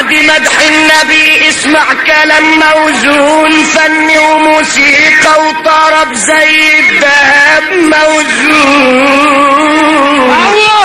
بعد مدح النبي اسمع كلام موزون فن وموسيقى وطرب زي الدهب موزون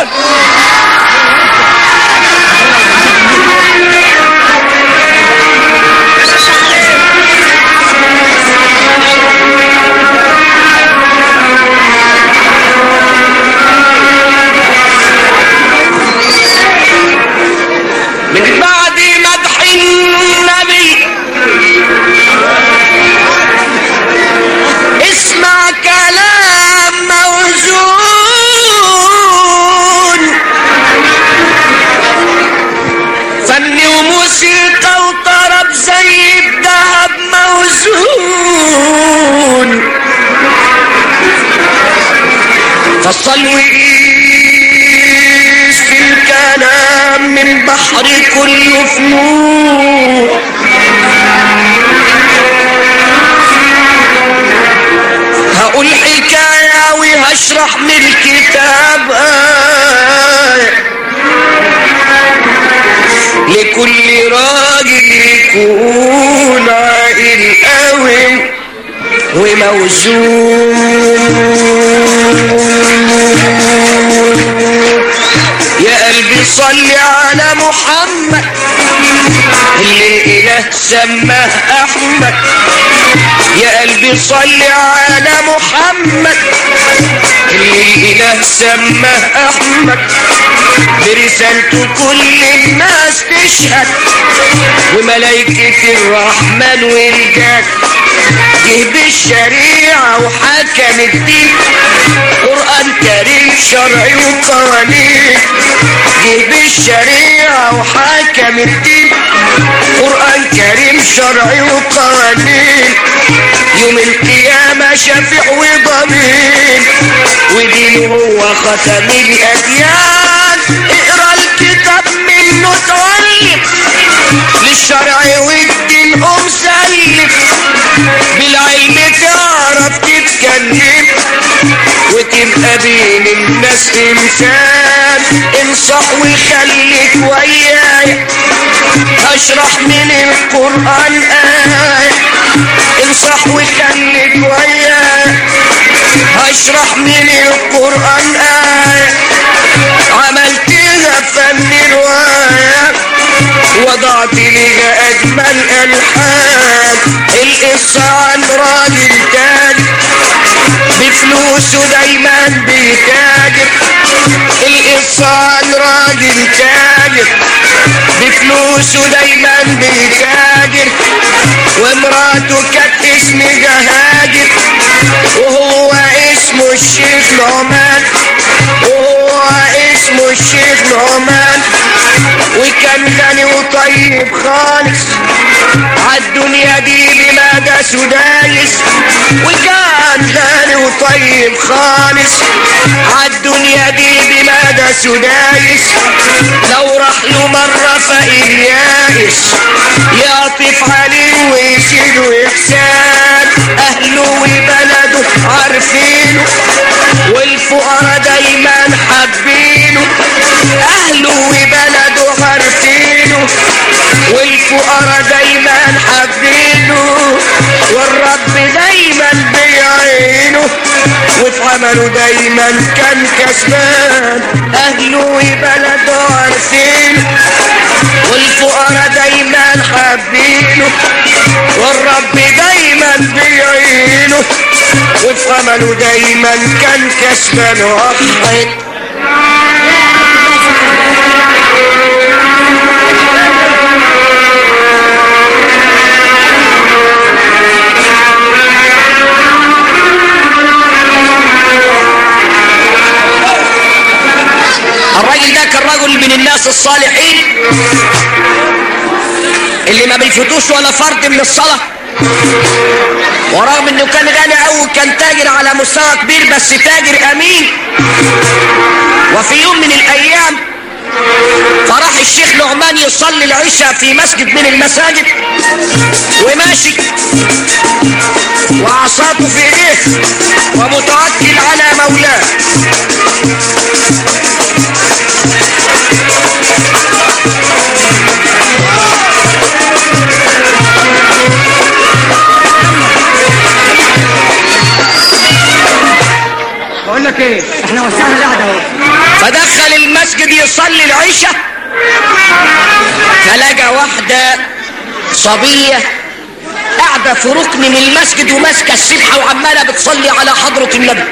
من بعد مدح النبي اسمع كلام موزون فن وموسيقى وطرب زي الذهب موزون فصل وقيس في الكلام من بحر كل فنون هقول حكاية وهشرح من الكتاب آية لكل راجل يكون عاقل قوي وموزون يا قلبي صل على محمد اللي الاله سماه احمد يا قلبي صل على محمد اللي الاله سماه احمد برسالته كل الناس تشهد وملائكة الرحمن والجاد جه بالشريعة وحكم الدين قرآن كريم شرعي وقوانين جه بالشريعة وحكم الدين قرآن كريم شرعي وقوانين يوم القيامة شفيع وضمين ودين هو ختم الأديان اقرا الكتاب منه تعلم للشرع والدين قوم سلم بالعلم تعرف تتكلم وتبقى بين الناس انسان انصح وخليك وياي هشرح من القرآن آية انصح وخليك وياي هشرح من القرآن آية عملتها فن رواية وضعت لها أجمل ألحان القصة عن راجل تاني بفلوسه دايما بيتاجر القصة عن راجل تاجر بفلوسه دايما بيتاجر ومراته كانت اسمها هاجر وهو اسمه الشيخ نعمان وهو اسمه الشيخ نعمان وكان غني وطيب خالص عالدنيا دي بمدى سدايس وكان غني وطيب خالص عالدنيا دي بمدى سدايس لو راح له مرة فقير يائس يعطف عليه ويشيله إحسان أهله وبلده عارفينه والفقراء دايما حابينه أهله وبلده عارفينه والفقراء دايما حابينه والرب دايما بيعينه وفي عمله دايما كان كسبان أهله وبلده عارفينه والفقراء دايما حابينه والرب دايما بيعينه وفي عمله دايما كان كسبان وحيد الراجل ده كان رجل من الناس الصالحين اللي ما بيفوتوش ولا فرد من الصلاة ورغم انه كان غني قوي كان تاجر على مستوى كبير بس تاجر امين وفي يوم من الايام فراح الشيخ نعمان يصلي العشاء في مسجد من المساجد وماشي وعصاته في ايديه ومتوكل على مولاه احنا وسعنا القعده اهو فدخل المسجد يصلي العشاء فلقى واحدة صبية قاعدة في ركن من المسجد وماسكة السبحة وعمالة بتصلي على حضرة النبي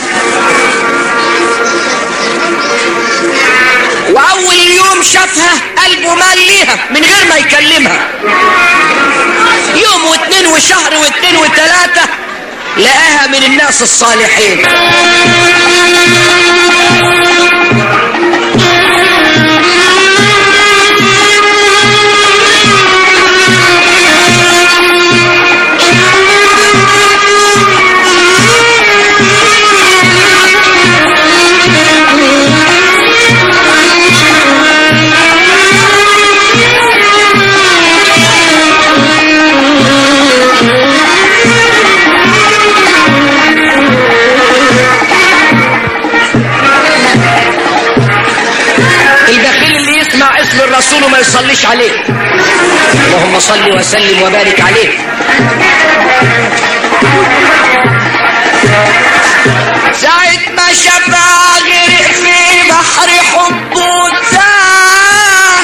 وأول يوم شافها قلبه مال ليها من غير ما يكلمها يوم واثنين وشهر واثنين وثلاثة لقاها من الناس الصالحين البخيل اللي يسمع اسم الرسول وما يصليش عليه اللهم صل وسلم وبارك عليه ساعة ما شافها غرق في بحر حبه تاه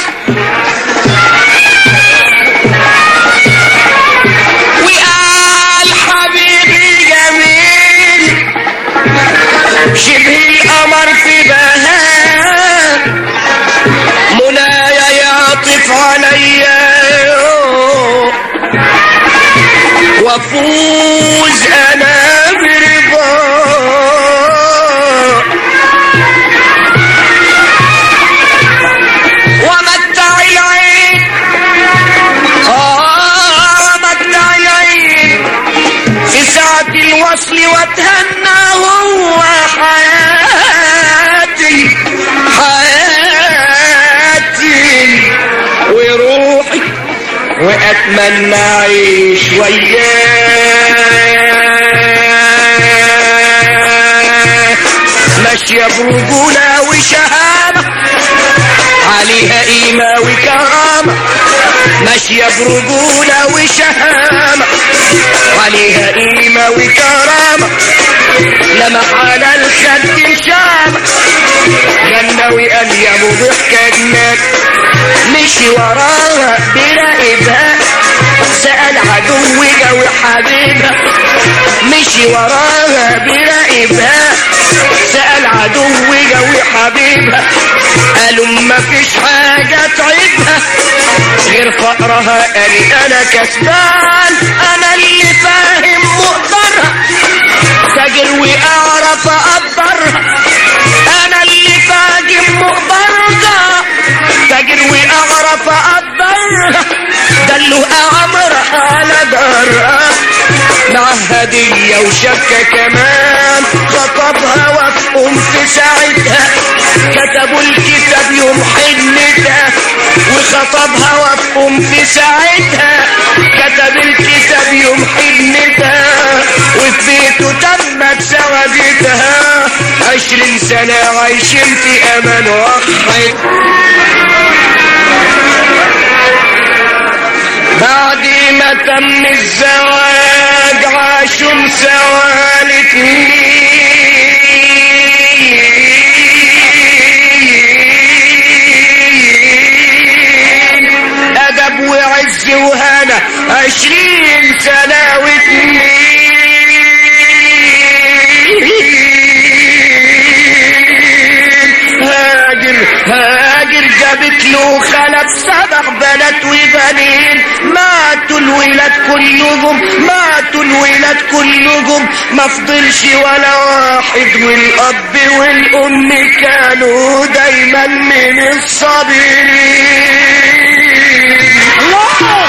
وقال حبيبي جميل شبه القمر في بهاء منايا يعطف عليا وافوز انا برضاه ومتع العين آه متع العين في ساعة الوصل واتهنى هو حياتي حياتي وروحي واتمنى اعيش وياه ماشية برجولة وشهامة عليها قيمة وكرامة ماشية برجولة وشهامة عليها قيمة وكرامة لمح على الخد شامة غنى وقال يا ابو ضحكة جنات مشي وراها براقبها سأل عدوها وحبيبها مشي وراها براقبها سأل عدوها وحبيبها قالوا ما فيش حاجة تعبها غير فقرها قال انا كسبان انا اللي فاهم مقدرها تاجر واعرف اقدرها انا اللي فاهم مقدرها تاجر واعرف اقدرها دلوا امرها على دارها مع هدية وشبكة كمان خطبها وافقهم في ساعتها كتبوا الكتاب يوم حنتها وخطبها وافقهم في ساعتها كتب الكتاب يوم حنتها وفي بيته تمت سوادتها عشرين سنة عايشين في أمان وحيد بعد ما تم الزواج عاشوا سوا الاتنين أدب وعز وهنا عشرين سنة واتنين هاجر هاجر جابت له خلف سبع بنات وبنين ماتوا الولاد كلهم ماتوا الولاد كلهم ما فضلش ولا واحد والاب والام كانوا دايما من الصابرين الله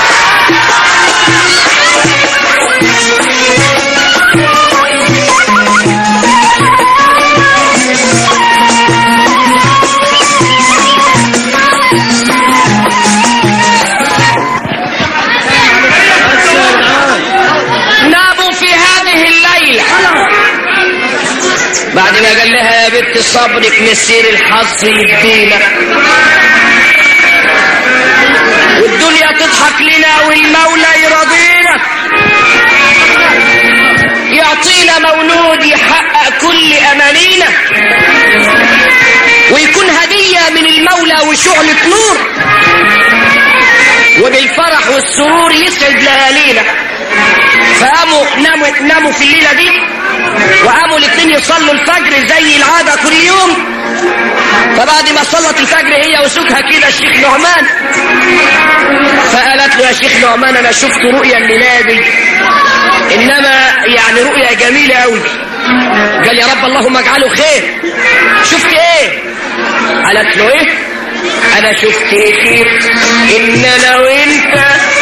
ناموا في هذه الليلة بعد ما قال لها يا بنت صبرك مسير الحظ يدينا والدنيا تضحك لنا والمولى يرضينا يعطينا مولود يحقق كل أمانينا وشعلة نور وبالفرح والسرور يسعد ليالينا فقاموا ناموا ناموا في الليله دي وقاموا الاثنين يصلوا الفجر زي العاده كل يوم فبعد ما صلت الفجر هي وزوجها كده الشيخ نعمان فقالت له يا شيخ نعمان انا شفت رؤيا الليله دي انما يعني رؤيا جميله قوي قال يا رب اللهم اجعله خير شفت ايه قالت له ايه انا شفت خير ان انا وانت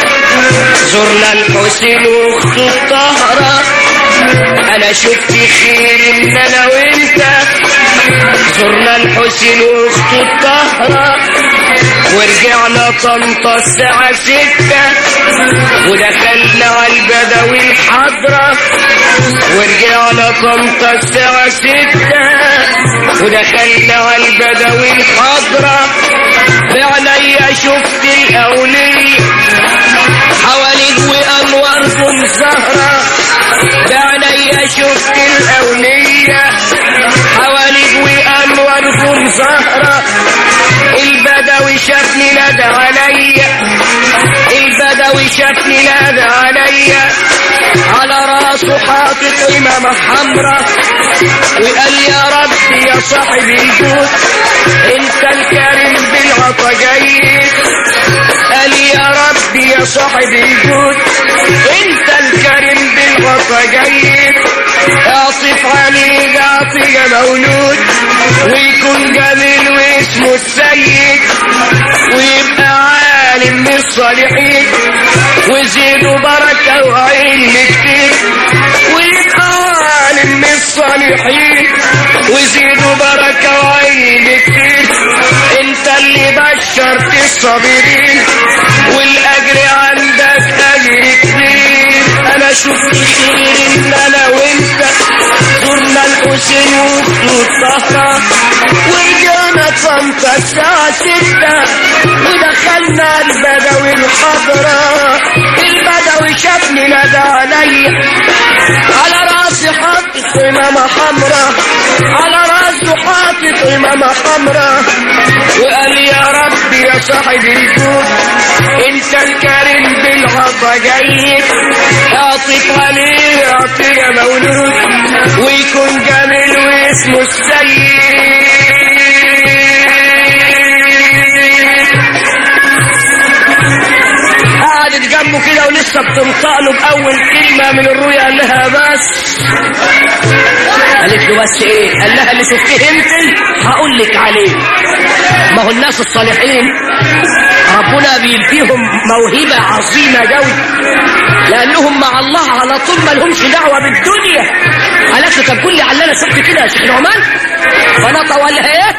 زرنا الحسين واخته الطهرة انا شفت خير ان انا وانت زرنا الحسين واخته الطهرة ورجعنا طنطا الساعة ستة ودخلنا على البدوي الحضرة ورجعنا طنطا الساعة ستة ودخلنا على البدوي الحضرة بعينيا شفت الأولية حواليك وأنواركم زهرة بعينيا شفت الأولية حواليك وأنواركم زهرة البدوي شافني نادى عليا البدوي شافني نادى عليا على راسه حاطط إمامة حمرا وقال يا ربي يا صاحب الجود انت الكريم بالعطا جيد قال يا ربي يا صاحب الجود انت الكريم بالعطا جيد اعطف عليه عطية مولود ويكون جميل واسمه السيد ويبقى عالم من الصالحين وزيدوا بركة وعلم كتير ويبقى عالم من الصالحين وزيدوا بركة وعلم كتير انت اللي بشرت الصابرين والاجر عندك اجر كتير انا شفت خير ان انا وانت زرنا الحسين واخته الطهرة ورجعنا طنطا الساعة ستة ودخلنا البدوي الحضرة البدوي شافني نادى عليا على راسي حاطط إمامة حمرا على راسه حاطط إمامة حمرا وقال يا ربي يا صاحب الجود انت الكريم بالعطا جيد اعطف عليه عطية مولود ويكون جميل واسمه السيد قعدت جنبه كده ولسه بتنطق له باول كلمه من الرؤيا قال لها بس قالت له بس ايه قال لها اللي شفتيه انت هقول لك عليه ما هو الناس الصالحين ربنا بيديهم موهبه عظيمه قوي لانهم مع الله على طول ما لهمش دعوه بالدنيا قالت له طب قول لي على اللي انا شفت كده يا شيخ نعمان فنطق وقال لها ايه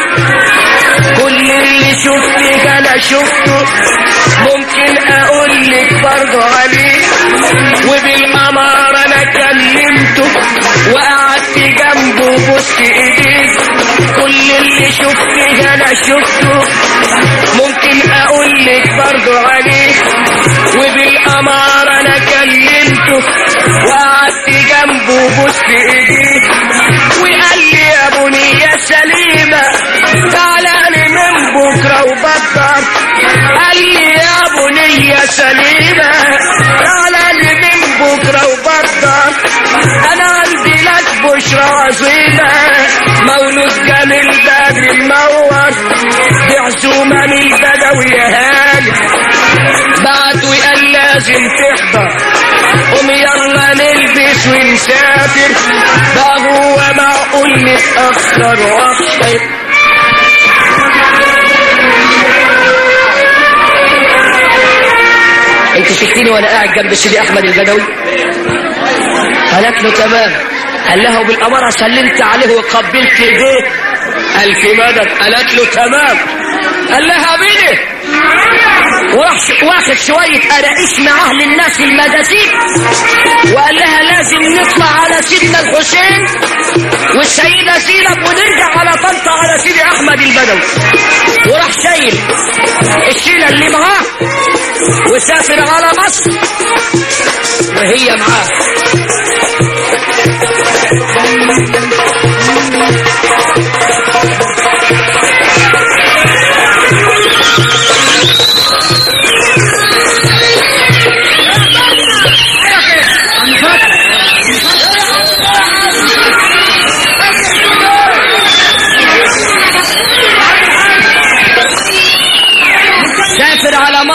كل اللي شفته انا شفته ممكن اقول لك برضه عليه وبالامارة انا كلمته وقعدت جنبه وبصت ايديه كل اللي شفته انا شفته ممكن اقول لك برضه عليه وبالامارة انا كلمته وقعدت جنبه وبصت ايديه وقال لي يا بنية سليمة تعالى من بكرة وبطل قال لي يا بنية سليمة تعالى من بكرة وبطل أنا عندي لك بشرى عظيمة مولود جميل بدر منور بعزومة من البدوي يا هاني بعد وقال لازم تحضر قوم يلا نلبس ونسافر بقى هو معقول نتأخر واحد انت شفتني وانا قاعد جنب سيدي احمد البدوي قالت له تمام قال لها وبالاماره سلمت عليه وقبلت ايديه الف مدد قالت له تمام قال لها بيني وراح واخد شوية قراقيش معاه للناس المدازيك وقال لها لازم نطلع على سيدنا الحسين والسيدة زينب ونرجع على طنطا على سيدي أحمد البدوي وراح شايل الشيلة اللي معاه وسافر على مصر وهي معاه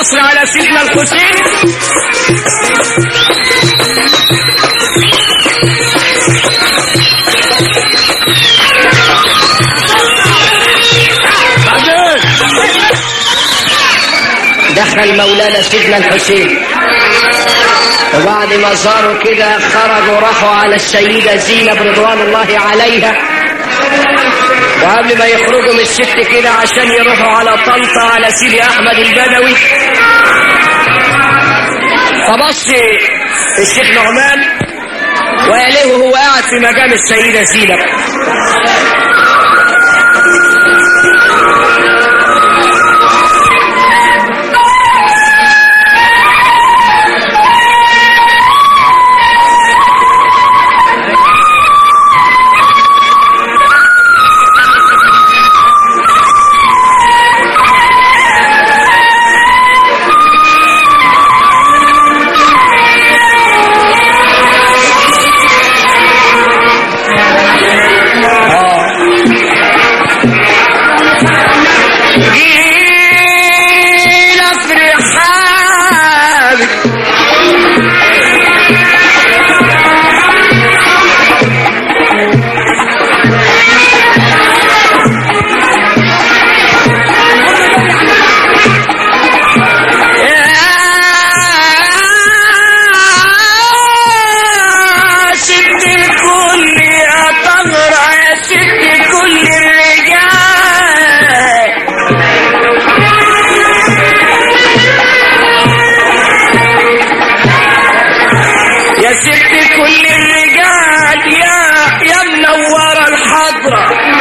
مصر على سيدنا الحسين دخل مولانا سيدنا الحسين وبعد ما زاروا كده خرجوا راحوا على السيدة زينب رضوان الله عليها وقبل ما يخرجوا من الست كده عشان يروحوا على طنطا على سيدي احمد البدوي فبص الشيخ نعمان وقال له وهو قاعد في مقام السيدة زينب جينا في رحاب يا ست الكل يا طهرة يا ست كل الرجال يا ست كل الرجال يا يا منورة الحضرة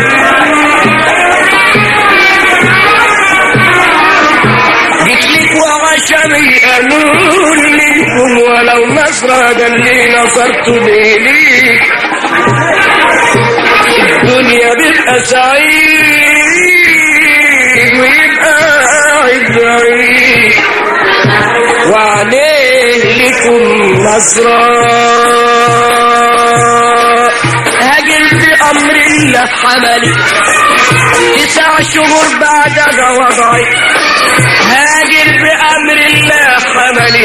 جيت لك وعشمي قانون منكم ولو نصرة ده اللي نصرت بإيديك الدنيا بيبقى سعيد ويبقى قاعد بعيد وعليه لكم نصرا هاجر بأمر الله حملي تسع شهور بعد وضعي هاجر بأمر الله حملي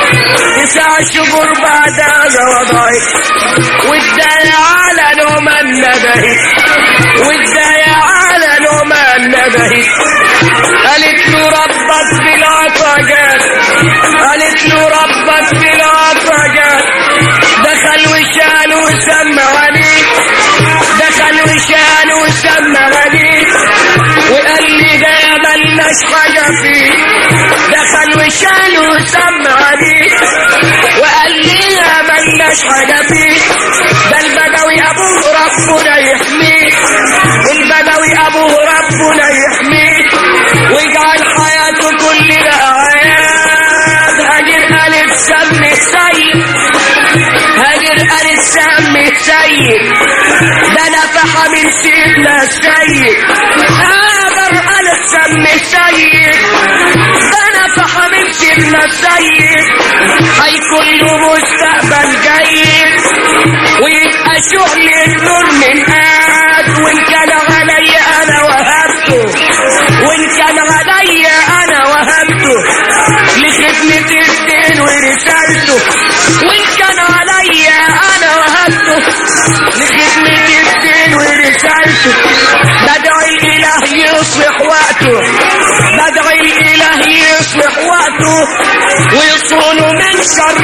تسع شهور بعد وضعي والداية على نوم الندهي والداية على نوم الندهي قالت له ربك بالعطاجات قالت له ربك بالعطاجات دخل وشال وسمعني دخل وشال وسمعني وقال لي ده يا ملناش حاجة فيه دخل وشال وسمعني وقال لي يا ملناش حاجة فيه ده البدوي ابوه ربنا يحميه البدوي ابوه ربنا يحميه ويجعل حياته كلنا اعياد هاجر قالت سمي سيد هاجر قالت سمي سيد ده نفح من سيدنا السيد هاجر قالت سمي سيد ده نفح من سيدنا السيد هيكون له مستقبل جيد ويبقى شغل النور من قاد وان كان عليا انا وهبته وان كان عليا انا وهبته لخدمة الدين ورسالته وان كان عليا انا وهبته لخدمة الدين ورسالته بدعي الاله يصلح وقته بدعي الاله يصلح وقته ويصونه من شر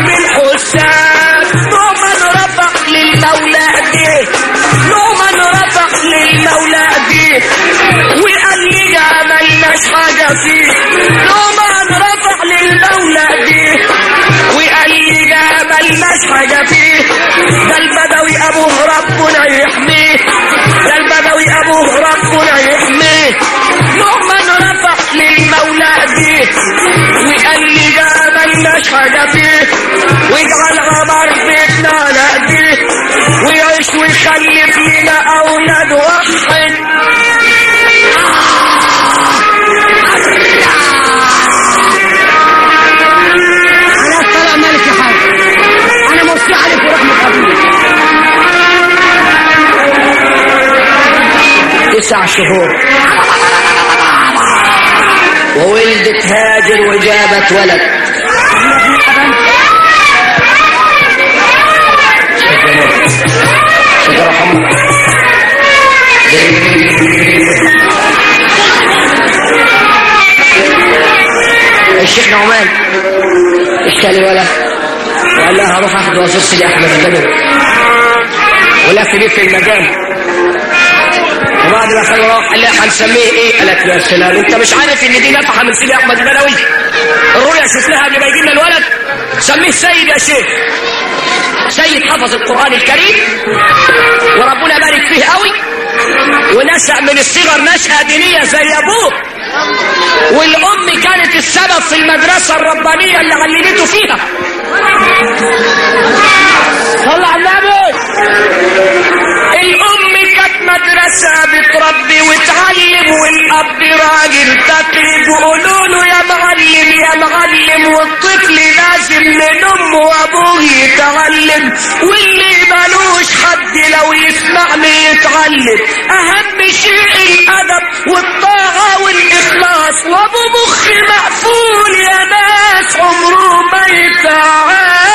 الحساد نوما رفع للمولى ايديه نوما رفع للمولى ايديه وقال لي يا ملناش حاجة فيه نوما رفع للمولى ايديه وقال لي يا ملناش حاجة فيه ده البدوي ابوه ربنا يحميه ده البدوي ابوه ربنا يحميه نوما رفع للمولى ايديه وقال لي ده ملناش حاجة فيه واجعل عمر بيتنا على ايديه ويعيش ويخلف لنا اولاد وحد على الطلاق مالك يا حاج انا موصي عليك ورحمة حبيبي تسع شهور وولدت هاجر وجابت ولد الشيخ نعمان اشتري ولد وقال لها هروح اخد وصوص سيدي احمد الجبل ولف بيه في المجال وبعد ما خلوا روح قال لها هنسميه ايه؟ قالت له يا سلام انت مش عارف ان دي نفحه من سيدي احمد البدوي الرؤيا شفناها قبل ما يجي لنا الولد سميه سيد يا شيخ سيد حفظ القران الكريم وربنا بارك فيه قوي ونشأ من الصغر نشأة دينية زي أبوه والأم كانت السبب في المدرسة الربانية اللي علمته فيها صلى على النبي الأم كانت مدرسة بتربي وتعلم والأب راجل تقلب وقولوا له يا معلم يا معلم والطفل لازم من أمه وأبوه يتعلم واللي ملوش حد لو يسمعني يتعلم أهم شيء الأدب والطاعة والإخلاص وأبو مخ مقفول يا ناس عمره ما يتعلم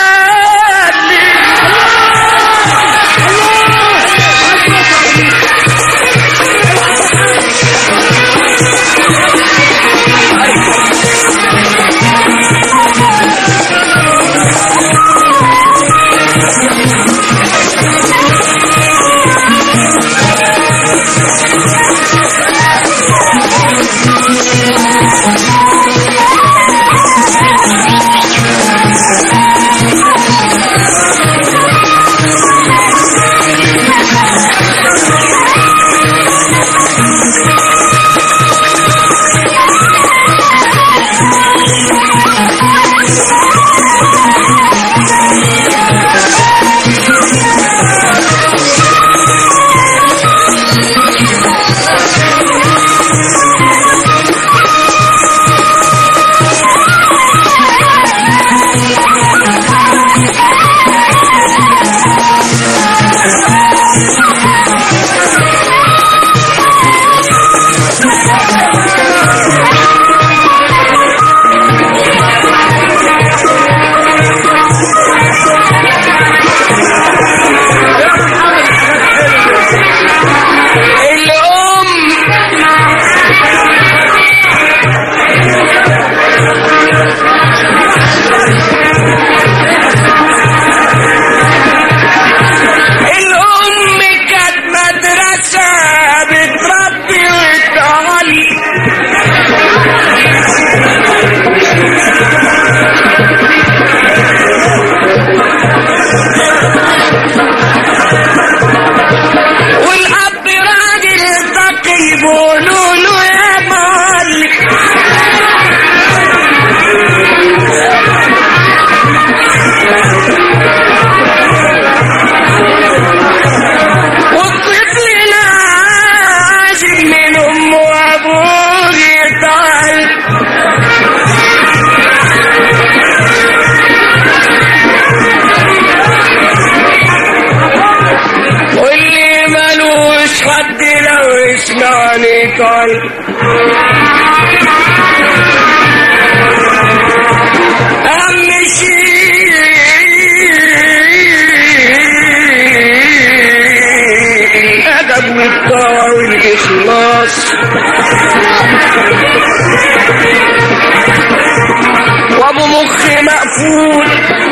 وابو مخ مقفول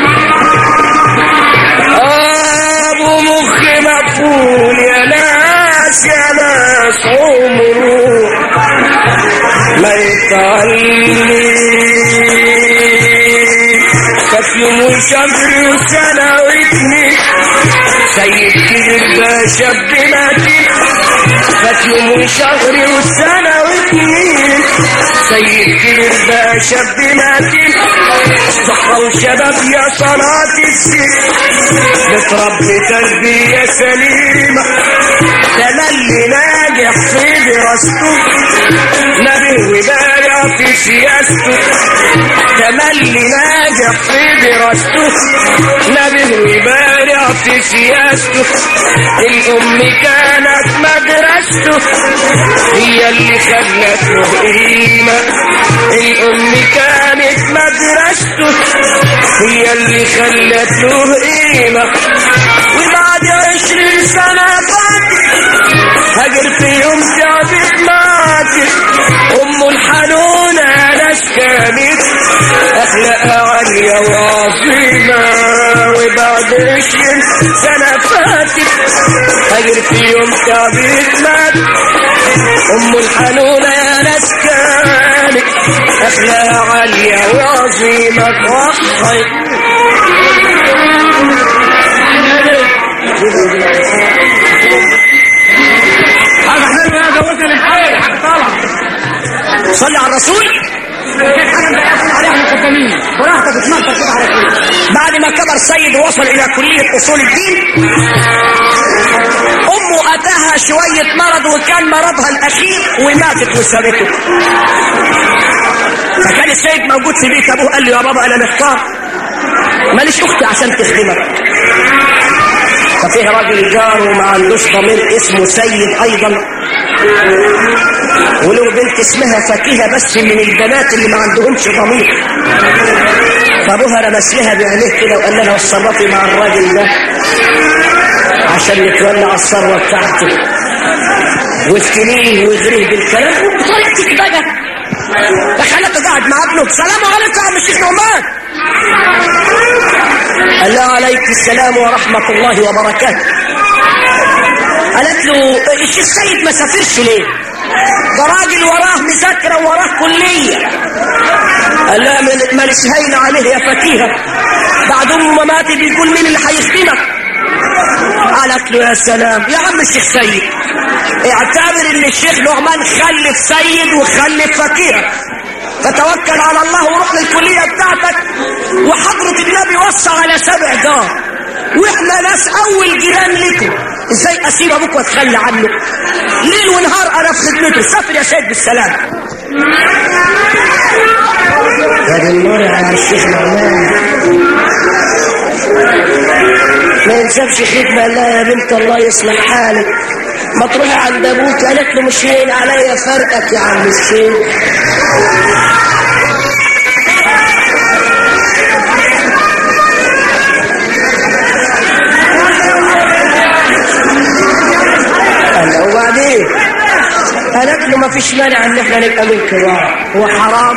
ابو مخ مقفول يا ناس يا ناس عمره ما يتعلم كفل وشجر وسنة واتنين سيد كبر باشا بماتين كفل وشجر وسنة واتنين سيد كبر باشا بماتين صحة وشباب يا صلاة السر بتربي تربية سليمة ده أنا اللي ناجح في دراسته نبي وبايع في سياسته تملي ناجح في دراسته نبي وبارع في سياسته الأم كانت مدرسته هي اللي خلت له قيمة الأم كانت مدرسته هي اللي خلت له قيمة وبعد عشرين سنة فاتت هاجر في يوم تعبت ماتت أم الحنونة ناس كانت أخلاقها عالية وعظيمة وبعد عشرين سنة فاتت هاجر في يوم تعبت ماتت أم الحنونة يا ناس كانت أخلاقها عالية وعظيمة ضحت هذا حلو يا زودنا للحي حق طالع صلي على الرسول حاجه انت قافل عليها مقدمين براحتك اتنطط كده على طول بعد ما كبر سيد ووصل إلى كلية أصول الدين أمه أتاها شوية مرض وكان مرضها الأخير وماتت وسابته فكان السيد موجود في بيت أبوه قال له يا بابا أنا محتار ماليش أختي عشان تخدمك ففيه راجل جاره ما عندوش ضمير اسمه سيد أيضا وله بنت اسمها فاكهة بس من البنات اللي ما عندهمش ضمير فابوها رمس لها بعينيه كده وقال لها اتصرفي مع الراجل ده عشان نتولع الثروه بتاعته وافتنيه واغريه بالكلام بطريقتك بقى دخلت قاعد مع ابنه السلام عليكم يا عم الشيخ نعمان قال لها عليك السلام ورحمه الله وبركاته قالت له الشيخ سيد ما سافرش ليه ده راجل وراه مذاكره وراه كليه قال لها من- ماليش هين عليه يا فكيهة بعد امه ما مات بيقول مين اللي هيخدمك قالت له يا سلام يا عم الشيخ سيد اعتبر ان الشيخ نعمان خلف سيد وخلف فكيهة فتوكل على الله وروح للكلية بتاعتك وحضرة النبي وصى على سبع دار واحنا ناس اول جيران لكم ازاي اسيب ابوك واتخلى عنه ليل ونهار انا في خدمته سافر يا سيد بالسلام يا دي النور يا الشيخ نعمان ما ينسبش خدمة لا يا بنت الله يصلح حالك ما تروحي عند ابوك قالت له مش هين عليا فرقك يا عم الشيخ قال له وبعدين قالت له ما فيش مانع ان احنا نبقى من كبار هو حرام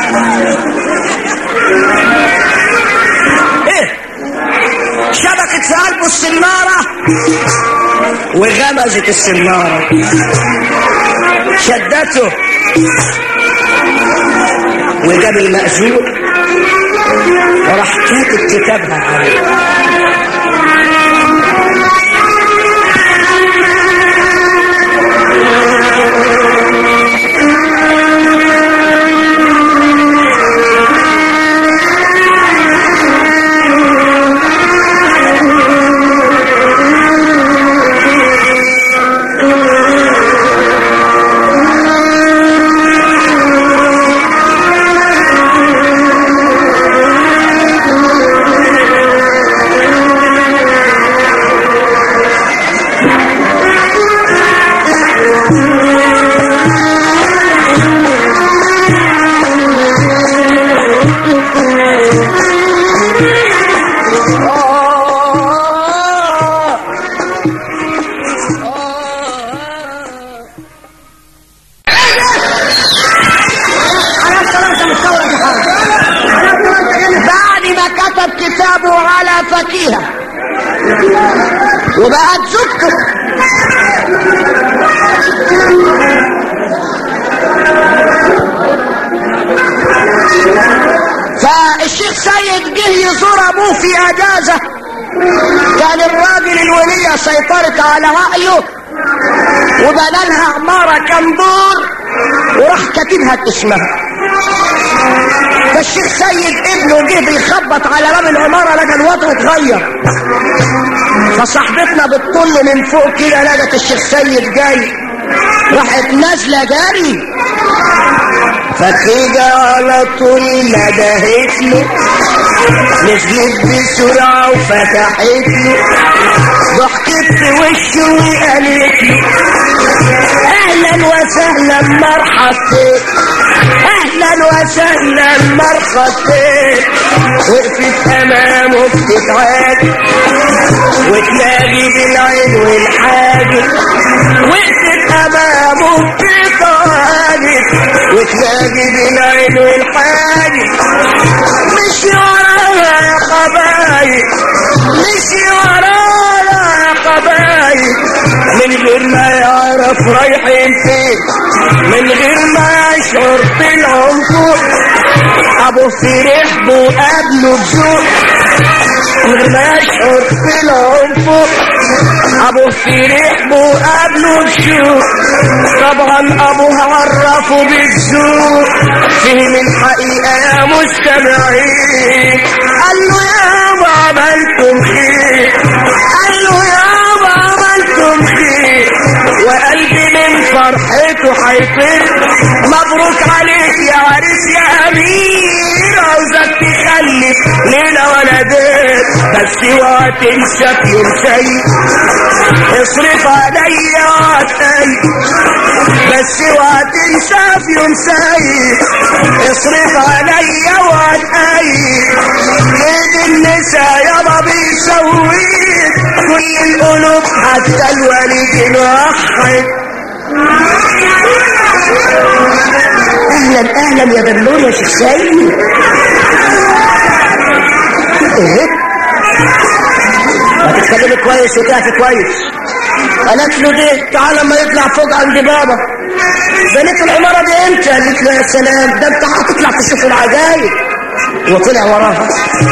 ايه شبكت في قلبه السنارة وغمزت السنارة شدته وجاب المأجور وراح كاتب كتابها عليه على الصلاه انت مستورد يا حاج على الصلاه انت بعد ما كتب كتابه على فكيهة وبقت زوجته فالشيخ سيد جه يزور ابوه في اجازة كان الراجل الولية سيطرت على رأيه وبنى لها عمارة كم دور وراح كاتبها باسمها فالشيخ سيد ابنه جه بيخبط على باب العمارة لقى الوضع اتغير فصاحبتنا بتطل من فوق كده لقت الشيخ سيد جاي راحت نازله جري فخيجة على طول ندهت له نزلت بسرعة وفتحت له ضحكت في وشه وقالت له اهلا وسهلا مرحبتين اهلا وسهلا مرحبتين وقفت امامه بتتعاد وتلاقي بالعين والحاجب وقفت امامه بتتعاد وتلاقي بالعين والحاجب مشي وراها يا حبايب مشي وراها يا حبايب من غير ما يعرف رايحين فين من غير ما يشعر بالعنفوق ابو فرح وقابله بذوق من غير ما يشعر بالعنفوق ابو فرح وقابله بشوق طبعا ابوه عرفه بالذوق فهم الحقيقه يا مستمعين قال له يابا عملتم خير قال له يابا عملتم خير وقلبي من فرحته هيطير مبروك عليك يا عريس يا امير عاوزك تخلف ليله ولدين بس اوعى تنسى في يوم سيء اصرف عليا وعتاي بس اوعى تنسى في يوم سيء اصرف عليا وعتاي ايد النساء يابا بيسويك كل القلوب حتى الوالد الوحد اهلا اهلا يا بنور يا شيخ سيد ايه هتتكلمي كويس وتحكي كويس قالت له ده تعالى لما يطلع فوق عند بابا بنيت العمارة دي امتى قالت له يا سلام ده انت هتطلع تشوف العجايب وطلع وراها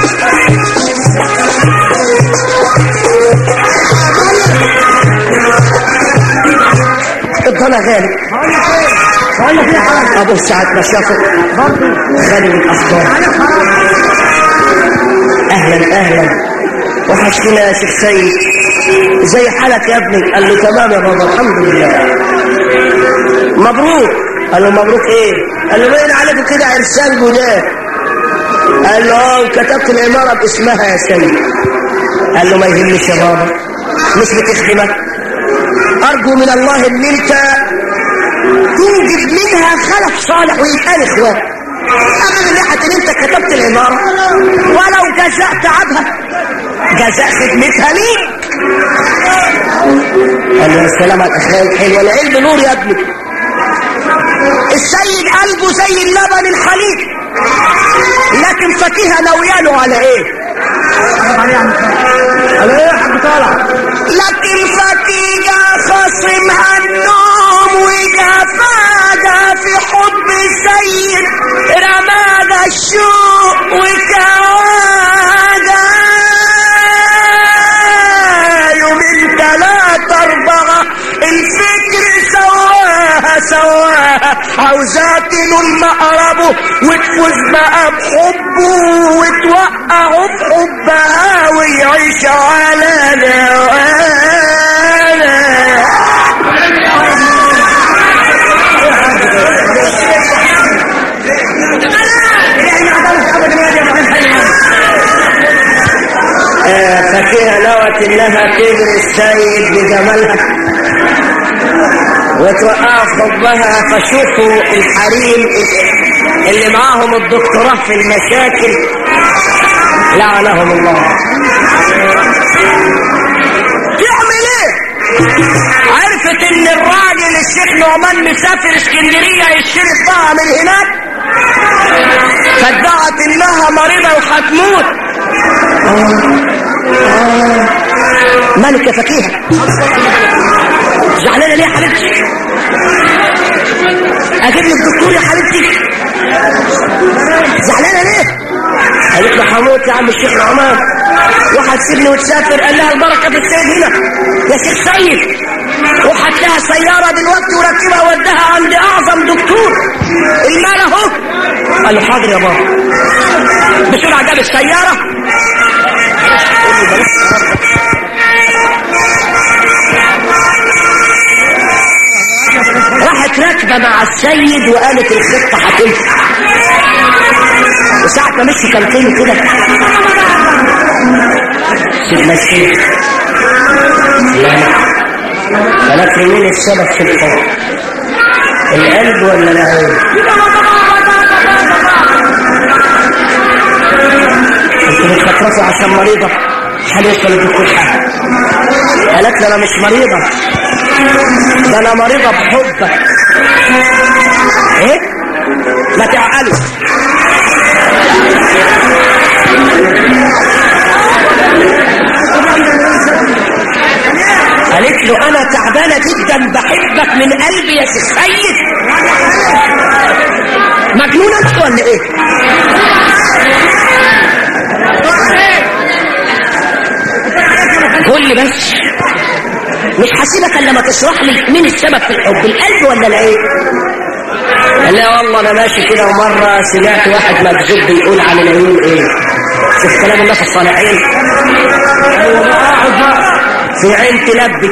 اتفضل يا غالي بقول لك ايه حاجه ابو سعد ما شافك برضه غالي الاخبار اهلا اهلا وحشتنا يا شيخ سيد زي حالك يا ابني قال له تمام يا بابا الحمد لله مبروك قال له مبروك ايه قال له باين عليكم كده عرسان جداد قال له اه وكتبت العماره باسمها يا سيد قال له ما يهمش يا بابا مش بتخدمك ارجو من الله ان انت تنجب منها خلف صالح ويبقى اخوات اما من ناحيه ان انت كتبت العماره ولو جزاء تعبها جزاء خدمتها ليك قال له السلام على الاخلاق الحلوه العلم نور يا ابني السيد قلبه زي اللبن الحليب لكن فكيها ناوياله على ايه على ايه يا حاج طالع لكن فكيها خصمها النوم وجفاها في حب السيد رماها الشوق وكواها يومين ثلاثة أربعة الفكر سواها سواها عاوزاه تنول مقربه وتفوز بقى بحبه وتوقعه بحبها ويعيش على نوانا فكيها نوت انها تجري السيد بجمالها وتوقع حبها فشوفوا الحريم اللي معاهم الدكتوراه في المشاكل لعنهم الله تعمل ايه عرفت ان الراجل الشيخ نعمان مسافر اسكندريه يشتري بضاعه من هناك فادعت انها مريضه وهتموت مالك يا فكيهة زعلانة ليه يا حبيبتي اجيب لك دكتور يا حبيبتي زعلانة ليه قالت له هموت يا عم الشيخ نعمان وهتسيبني وتسافر قال لها البركة في السيد هنا يا شيخ سيد وحط لها سيارة دلوقتي وركبها وداها عند أعظم دكتور المال أهو قال له حاضر يا بابا بسرعة جاب السيارة راحت راكبه مع السيد وقالت الخطه هتنفع وساعة ما مشي كام كده سيدنا الشيخ لا فلك مين السبب في الحب القلب ولا العين انتوا بتخطرفوا عشان مريضة هل يوصل الدكتور حاجة قالت لي انا مش مريضة ده انا مريضة بحبك ايه ما تعقلوا قالت له انا تعبانه جدا بحبك من قلبي يا شيخ سيد مجنونه انت ولا ايه قول لي بس مش هسيبك الا لما تشرح لي مين السبب في الحب القلب ولا العين قال لا والله انا ماشي كده ومره سمعت واحد مكذوب بيقول عن العيون ايه شوف كلام الناس الصالحين في عين تلبي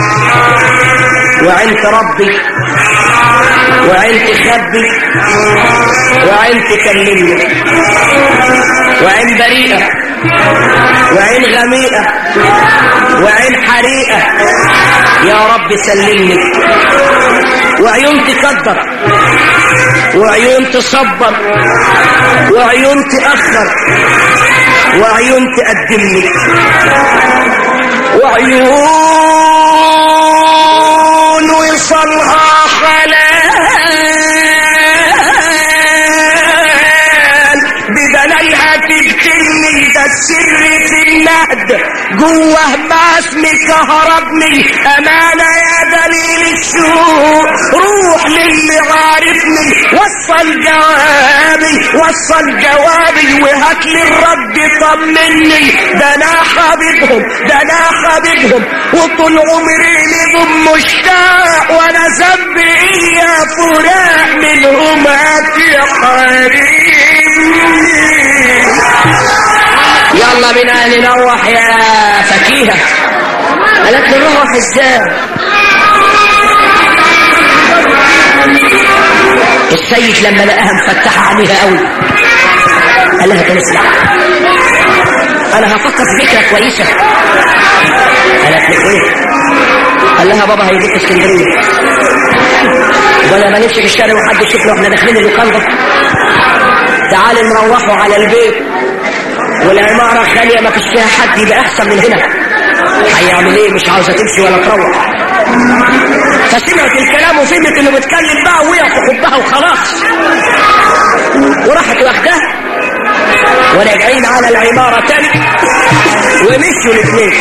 وعين تربي وعين تخبي وعين تكلمني وعين بريئة وعين غميئة وعين حريقة يا رب سلمني وعيون تقدر وعيون تصبر وعيون تأخر وعيون تقدم لي وعيون وصلها خلال بدلالها تقتلني ده السر في النهد جوه ما اسمي كهربني امانه يا دليل الشوق روح للي عارفني وصل جوابي وصل جوابي وهات لي الرد طمني ده انا حبيبهم ده انا حبيبهم وطول عمري لهم مشتاق وانا ذنبي ايه يا فراق منهم هتحرمني يلا بينا نروح يا فكيهة قالت لي نروح ازاي السيد لما لقاها مفتحة عليها قوي قال لها كان اسمع انا هفكر في فكرة كويسة قالت لي ايه قال لها بابا هيجيك اسكندرية ولا ما نمشي في الشارع وحد يشوفنا واحنا داخلين اللوكان ده تعالي نروحوا على البيت والعمارة خالية ما فيش فيها حد يبقى أحسن من هنا هيعمل إيه مش عاوزة تمشي ولا تروح فسمعت الكلام وفهمت إنه بيتكلم بقى وهي في حبها وخلاص وراحت واخداه وراجعين على العمارة تاني ومشوا الاثنين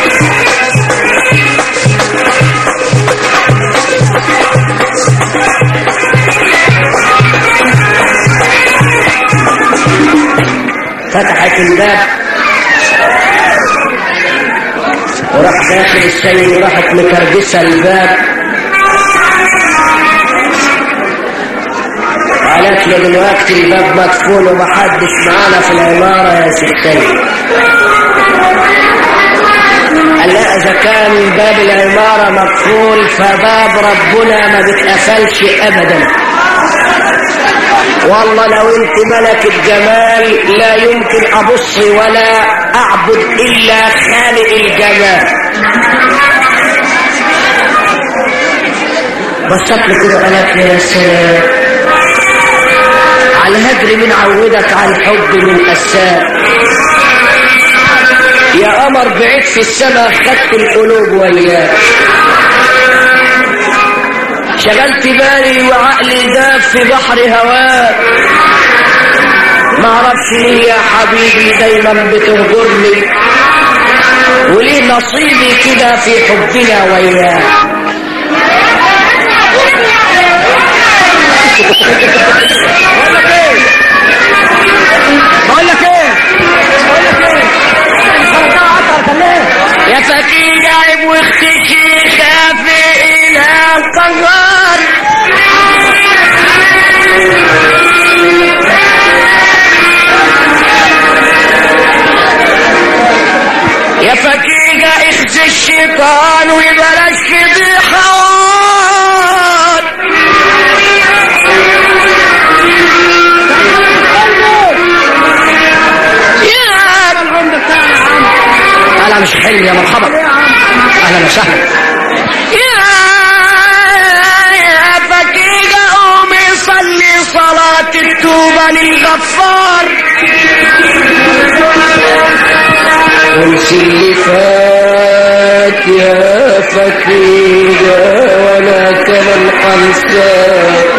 فتحت الباب وراح داخل السيد وراحت مكربسه الباب قالت له دلوقتي الباب مقفول ومحدش معانا في العمارة يا ستي قال لا إذا كان باب العمارة مقفول فباب ربنا ما بيتقفلش أبدا والله لو انت ملك الجمال لا يمكن ابص ولا اعبد الا خالق الجمال بصت له كده قالت لي يا سلام على الهجر من عودك على الحب من قسام يا قمر بعيد في السماء خدت القلوب وياك شغلت بالي وعقلي داب في بحر هواك ما اعرفش ليه يا حبيبي دايما بتهجرني وليه نصيبي كده في حبنا وياك بقول لك ايه بقول لك ايه خرجها عطر خليه يا فكير عيب واختشي خاف الى القهار يا فكير اخزي الشيطان وبلاش كده فات يا فكيرة ولا كمان حنساك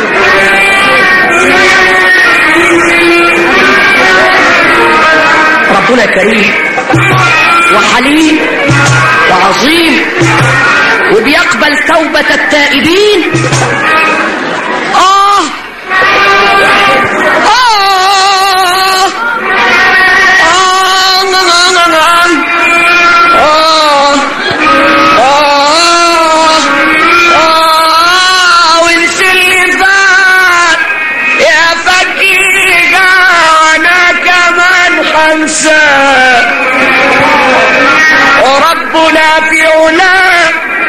ربنا كريم وحليم وعظيم وبيقبل توبة التائبين آه آه آه نعم نعم آه آه آه وانسى اللي فات يا فكيرة أنا كمان حنساك وربنا في علاه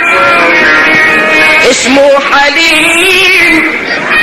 اسمه حليم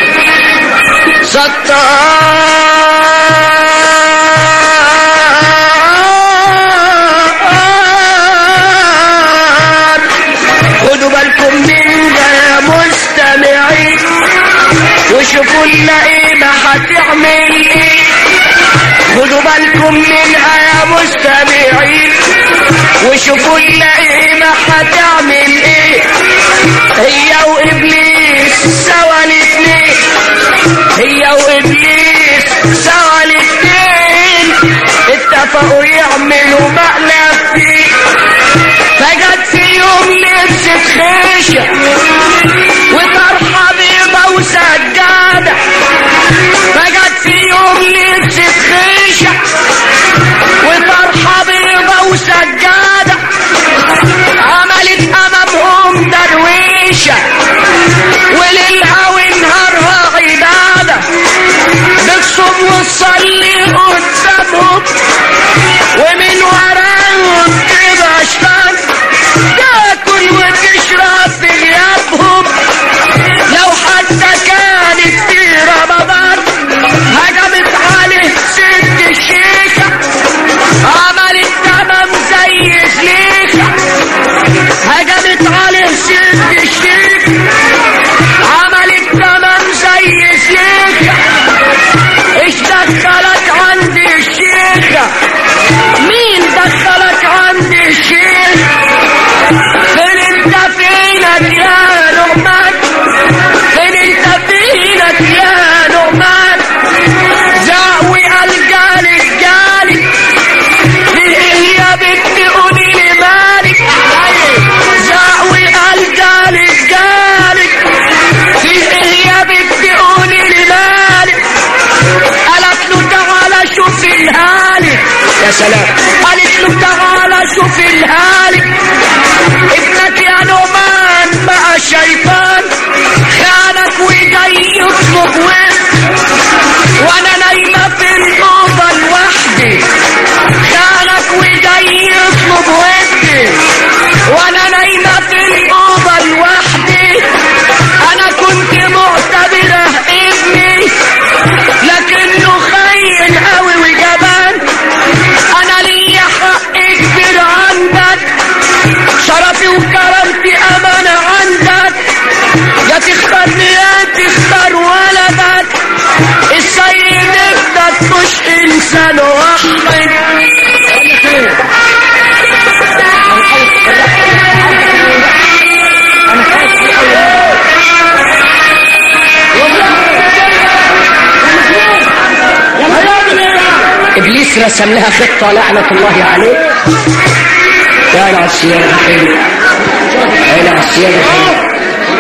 ستار خدوا بالكم من ده يا مستمعين وشوفوا اللئيمة هتعمل ايه خدوا بالكم منها يا مستمعين وشوفوا اللئيمة هتعمل ايه هي وابليس سوا الاتنين هي وابليس سوا الاتنين اتفقوا يعملوا مقلب فيه فجت في يوم لبست خيشة وطرحة بيضة وسجادة فجت في يوم لبست خيشة وطرحة بيضة وسجادة عملت أمامهم درويشة وليلها ونهارها عبادة بتصوم وتصلي قدامهم ومن وراهم كده شطان تاكل وتشرب في غيابهم لو حتى كانت في رمضان هجمت عليه ست الشيخة عملت تمام زي سليخة هجمت عليه ست الشيخة عملت تمام زي سليخة ايش دخلك عند الشيخة مين دخلك عند الشيخ فين انت فينك يا نعمان فين انت فينك يا نعمان زاوي الجالك جالك ليه يا بنت قولي لي مالك زاوي الجالك جالك ليه يا بنت قولي لي مالك قالت له تعالى شوف الهالك يا سلام قالت له تعالى شوف الهالك ابنك يا نعمان بقى شيطان خانك وجاي يطلب وزن وانا نايمة في الأوضة لوحدي خانك وجاي يطلب ودي وانا نايمة في الأوضة لوحدي انا كنت معتبره ابني لكنه خاين قوي وجبان انا ليا حق كبير عندك شرفي وكرامتي امانة عندك يا تختارني يا تختار ولدك السيد ابنك مش انسان واحد ابليس رسم لها خطه لعنه الله عليه يا على السيادة الحلوة يا على السيادة الحلوة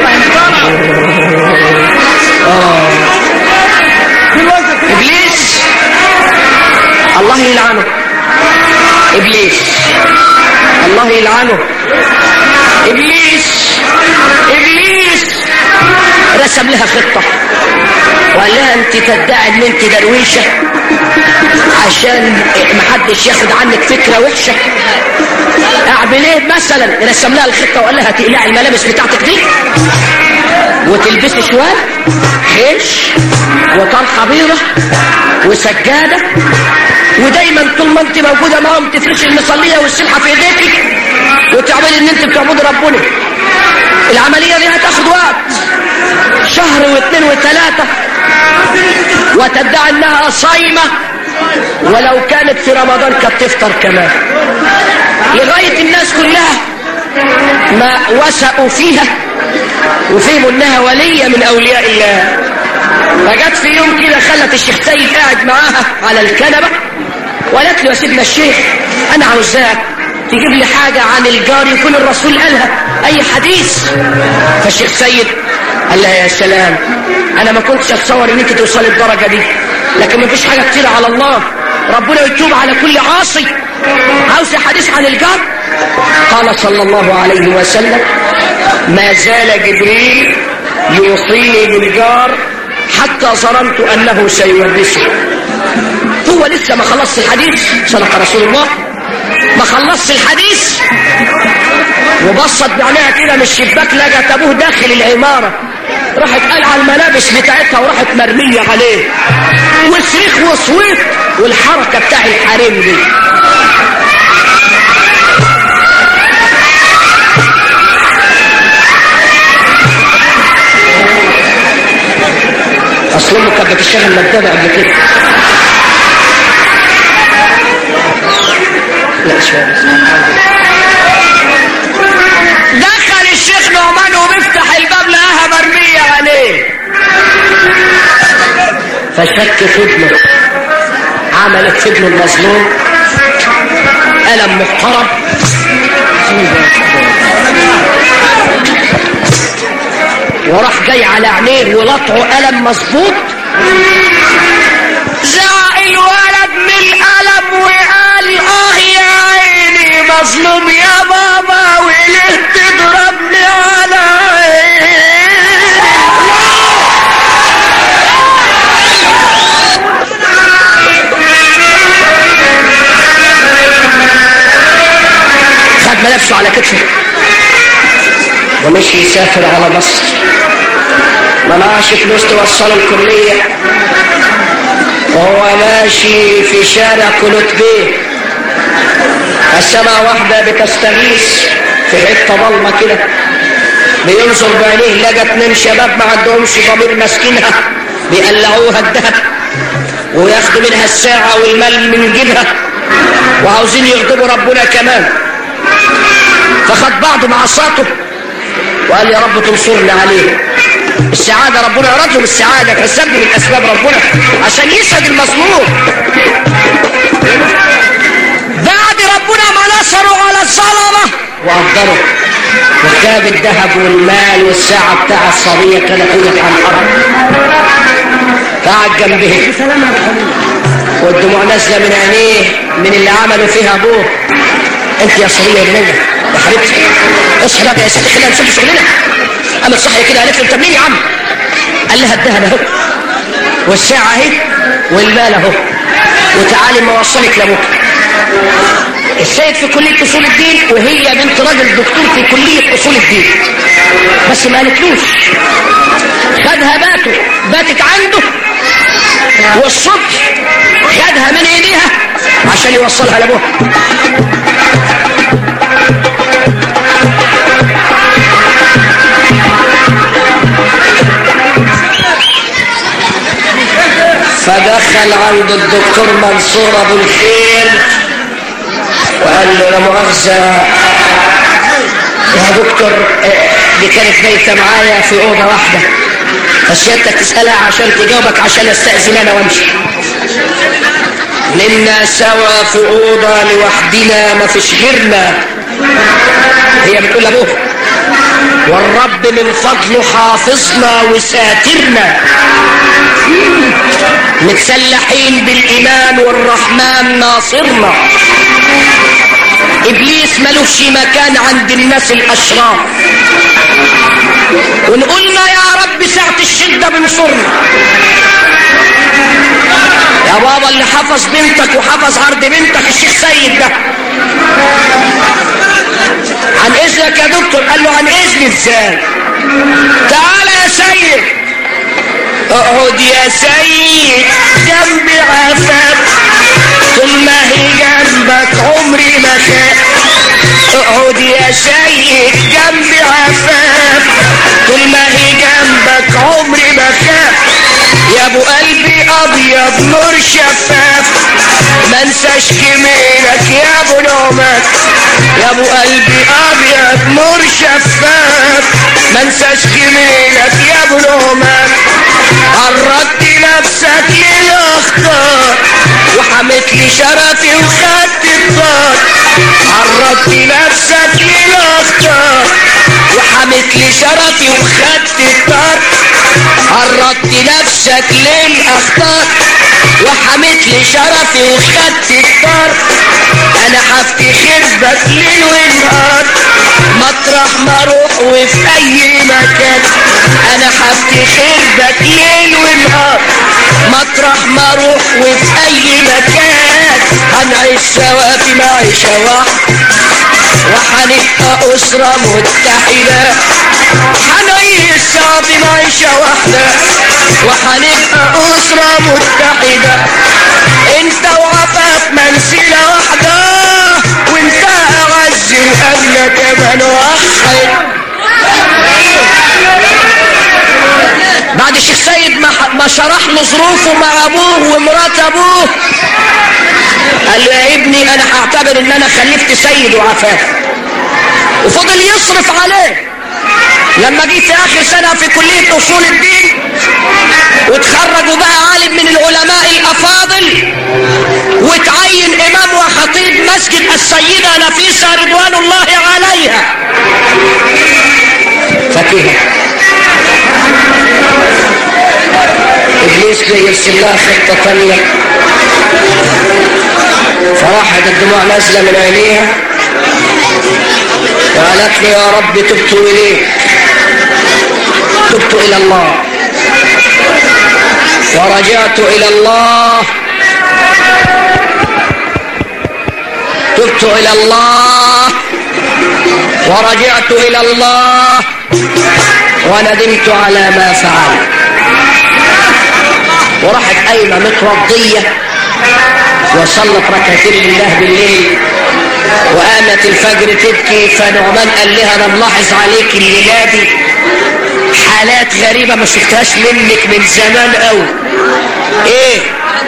ابليس الله يلعنه ابليس الله يلعنه ابليس ابليس رسم لها خطه وقال لها انت تدعي ان انت درويشه عشان محدش ياخد عنك فكره وحشه اعمل ايه مثلا رسم لها الخطه وقال لها تقلعي الملابس بتاعتك دي وتلبسي شوال خيش وطرحه بيضه وسجاده ودايما طول ما انت موجوده معاهم تفرشي المصليه والسبحه في ايديكي وتعملي ان انت بتعبدي ربنا العمليه دي هتاخد وقت شهر واثنين وثلاثه وتدعي انها صايمه ولو كانت في رمضان كانت تفطر كمان لغاية الناس كلها ما وثقوا فيها وفهموا انها ولية من اولياء الله فجت في يوم كده خلت الشيخ سيد قاعد معاها على الكنبة وقالت له يا سيدنا الشيخ انا عاوزاك تجيب لي حاجة عن الجار يكون الرسول قالها اي حديث فالشيخ سيد قال لها يا سلام انا ما كنتش اتصور ان انت توصلي الدرجة دي لكن ما فيش حاجة كتير على الله ربنا يتوب على كل عاصي عاوز حديث عن الجار قال صلى الله عليه وسلم ما زال جبريل يوصيني بالجار حتى ظننت انه سيورثه هو لسه ما خلصش الحديث صدق رسول الله ما خلصش الحديث وبصت بعينيها كده من الشباك لقت ابوه داخل العماره راحت قلع الملابس بتاعتها وراحت مرميه عليه وصريخ وصويت والحركه بتاع الحريم دي اصل امه كانت بتشتغل مدابه قبل كده لا شويه بس دخل الشيخ نعمان وبيفتح الباب لقاها مرميه عليه فشك في ابنه عملت في ابنه المظلوم ألم محترم وراح جاي على عينيه ولطعه ألم مظبوط زعق الولد من الألم وقال آه يا عيني مظلوم يا بابا وليه تضربني على عيني خد ملابسه على كتفه ومشي يسافر على مصر ما معاش فلوس توصله الكلية وهو ماشي في شارع كلوت بيه السماء واحدة بتستغيث في حتة ضلمة كده بينظر بعينيه لقى اتنين شباب ما عندهمش ضمير ماسكينها بيقلعوها الذهب وياخدوا منها الساعة والمال من جيبها وعاوزين يغضبوا ربنا كمان فخد بعضه مع عصاته وقال يا رب تنصرنا عليه السعادة ربنا يرد له بالسعادة كسبب من أسباب ربنا عشان يسعد المظلوم بعد ربنا ما نصروا على الظلمة وقدروا وجاب الذهب والمال والساعة بتاع الصبية كانت وقعت على الأرض قعد جنبه والدموع نازلة من عينيه من اللي عملوا فيها أبوه أنت يا صبية يا بنية يا حبيبتي اصحى بقى يا ستي خلينا نشوف شغلنا قامت صحي كده قالت له انت منين يا عم قال لها الذهب اهو والساعة اهي والمال اهو وتعالي ما اوصلك لابوك السيد في كلية اصول الدين وهي بنت راجل دكتور في كلية اصول الدين بس ما قالتلوش خدها باته باتت عنده والصبح خدها من ايديها عشان يوصلها لابوها فدخل عند الدكتور منصور ابو الخير وقال له لا مؤاخذه يا دكتور دي كانت بايته معايا في اوضه واحده فسيادتك تسالها عشان تجاوبك عشان استاذن انا وامشي نمنا سوا في اوضه لوحدنا ما فيش غيرنا هي بتقول لابوها والرب من فضله حافظنا وساترنا متسلحين بالإيمان والرحمن ناصرنا إبليس ملوش مكان عند الناس الأشرار ونقولنا يا رب ساعة الشدة بنصرنا يا بابا اللي حفظ بنتك وحفظ عرض بنتك الشيخ سيد ده عن اذنك يا دكتور قال له عن اذني ازاي تعالى يا سيد اقعد يا سيد جنبي عفاف طول ما هي جنبك عمري ما خاف اقعد يا سيد جنبي عفاف طول ما هي جنبك عمري ما خاف يا ابو قلبي ابيض نور شفاف ما انساش جميلك يا ابو نعمان يا ابو قلبي ابيض نور شفاف ما انساش جميلك يا ابو نعمان عرضت نفسك للاخطار وحميت لي شرفي وخدت الطار عرضت نفسك للاخطار وحميت لي شرفي وخدت الطار عرضت نفسك للاخطار وحميت لي شرفي وخدت الطار انا هفتخر بك ليل ونهار مطرح ما اروح وفي اي مكان انا هفتخر بك ليل ونهار مطرح ما اروح وفي اي مكان هنعيش سوا في معيشة واحدة وهنبقى أسرة متحدة هنعيش سوا في معيشة واحدة وهنبقى أسرة متحدة انت وعفاف منسلة واحدة وانت أعز وأغلى كمان واحد بعد الشيخ سيد ما, ما شرح له ظروفه مع ابوه ومرات ابوه قال له يا ابني انا هعتبر ان انا خلفت سيد وعفاف وفضل يصرف عليه لما جه في اخر سنه في كليه اصول الدين وتخرج وبقى عالم من العلماء الافاضل وتعين امام وخطيب مسجد السيده نفيسه رضوان الله عليها فاكرها ابليس يرسل لها خطه ثانيه فراحت الدموع نازله من عينيها وقالت له يا رب تبت اليك تبت الى الله ورجعت الى الله تبت الى الله ورجعت الى الله وندمت على ما فعلت وراحت قايمه متوضيه وصلت ركعتين لله بالليل وقامت الفجر تبكي فنعمان قال لها انا ملاحظ عليك الليله دي حالات غريبه ما شفتهاش منك من زمان قوي ايه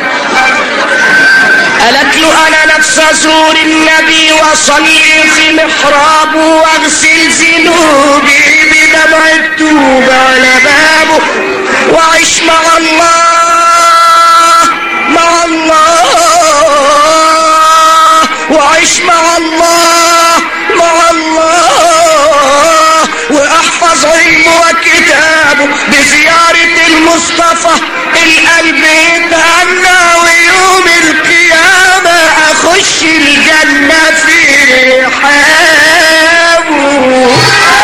قالت له انا نفس ازور النبي واصلي في محرابه واغسل ذنوبي بدمع التوبه على بابه واعيش مع الله مع الله واعيش مع الله مع الله واحفظ علمه وكتابه بزيارة المصطفى القلب يتهنى ويوم القيامة اخش الجنة في رحابه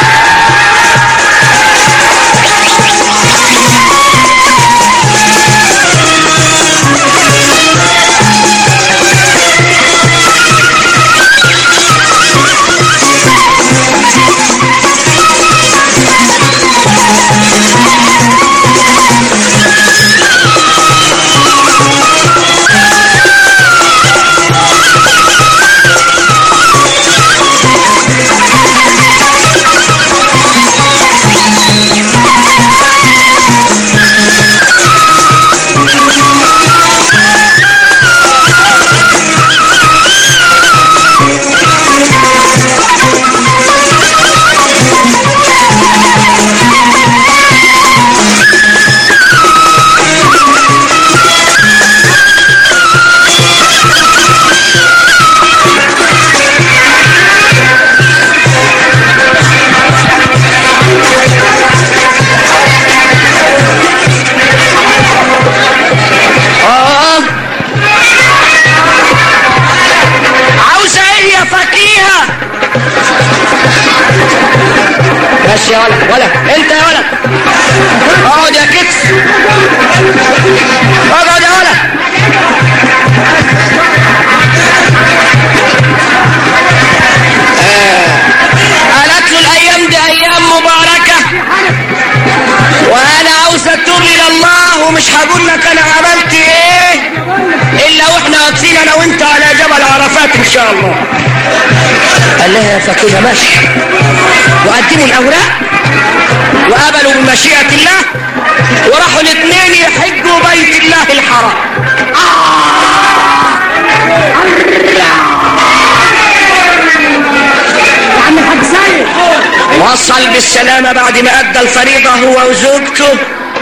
آه عاوزة ايه يا فكيهة بس يا ولد ولد انت يا ولد اقعد يا كتف اقعد يا ولد آه. قالت له الايام دي ايام مباركه وانا عاوز اتوب الى الله ومش هقول لك انا عملت ايه الا واحنا واقفين انا وانت على جبل عرفات ان شاء الله قال لها يا فكيهة ماشي وقدموا الاوراق وقبلوا بمشيئة الله وراحوا الاثنين يحجوا بيت الله الحرام وصل بالسلامة بعد ما أدى الفريضة هو وزوجته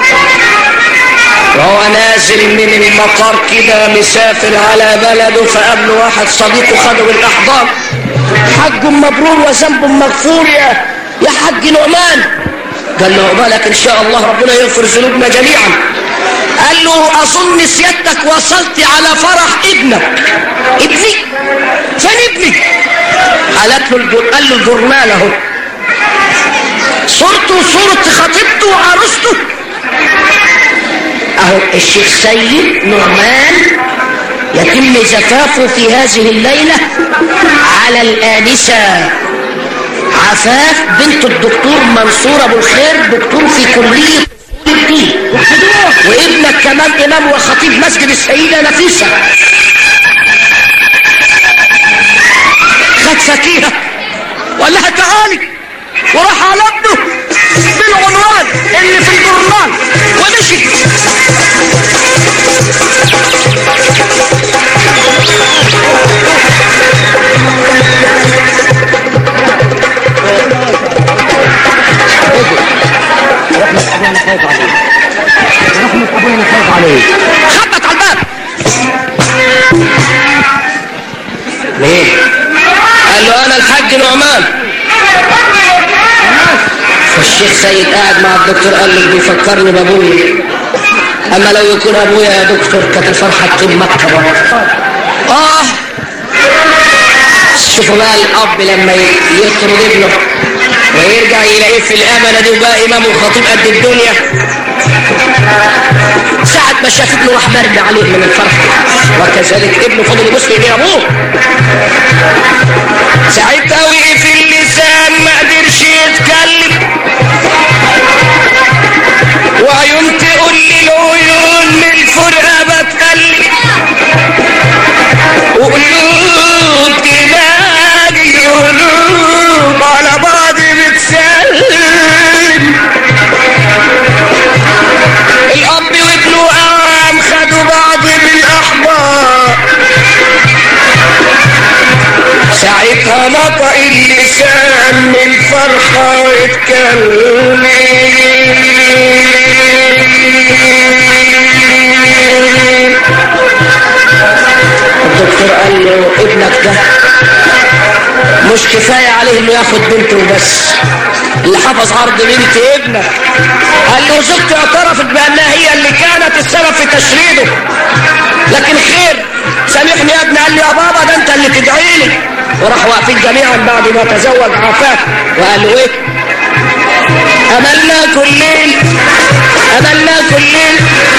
وهو نازل من المطار كده مسافر على بلده فقابله واحد صديقه خده بالأحضان حج مبرور وذنب مغفور يا يا حج نعمان قال له عقبالك إن شاء الله ربنا يغفر ذنوبنا جميعا قال له أظن سيادتك وصلت على فرح ابنك ابني فين ابني قالت له الجر... قال له الجرنال اهو صورته صورة خطيبته وعروسته اهو الشيخ سيد نعمان يتم زفافه في هذه الليلة على الآنسة عفاف بنت الدكتور منصور ابو الخير دكتور في كلية الدين وابنك كمان امام وخطيب مسجد السيدة نفيسة خد فكيهة وقال لها تعالي وراح على ابنه بالعنوان اللي في الجرنان ومشي رحمة ابونا خايف عليه خبط على الباب مين قال له انا الحاج نعمان فالشيخ سيد قاعد مع الدكتور قال له بيفكرني بابويا اما لو يكون ابويا يا دكتور كانت الفرحه تتم مكه بابا اه شوفوا بقى الاب لما يطرد ابنه ويرجع يلاقيه في الامانه دي وبقى امام وخطيب قد الدنيا ساعة ما شاف ابنه راح مرمي عليه من الفرح وكذلك ابنه فضل يبص في ابوه ساعتها وقف اللسان ما قدرش يتكلم وعيون تقول لي العيون من الفرقة بتقلب وقلوب تلاقي القلوب على بعض بتسلم الأب وابنه قام خدوا بعض بالأحبار ساعتها نطق اللسان من الفرحة واتكلم الدكتور قال له ابنك ده مش كفاية عليه انه ياخد بنته وبس اللي حفظ عرض بنت ابنك قال له زوجته اعترفت بانها هي اللي كانت السبب في تشريده لكن خير سامحني يا ابني قال لي يا بابا ده انت اللي تدعي لي وراح واقفين جميعا بعد ما تزوج عفاف وقال له ايه املنا كل ليل املنا كل ليل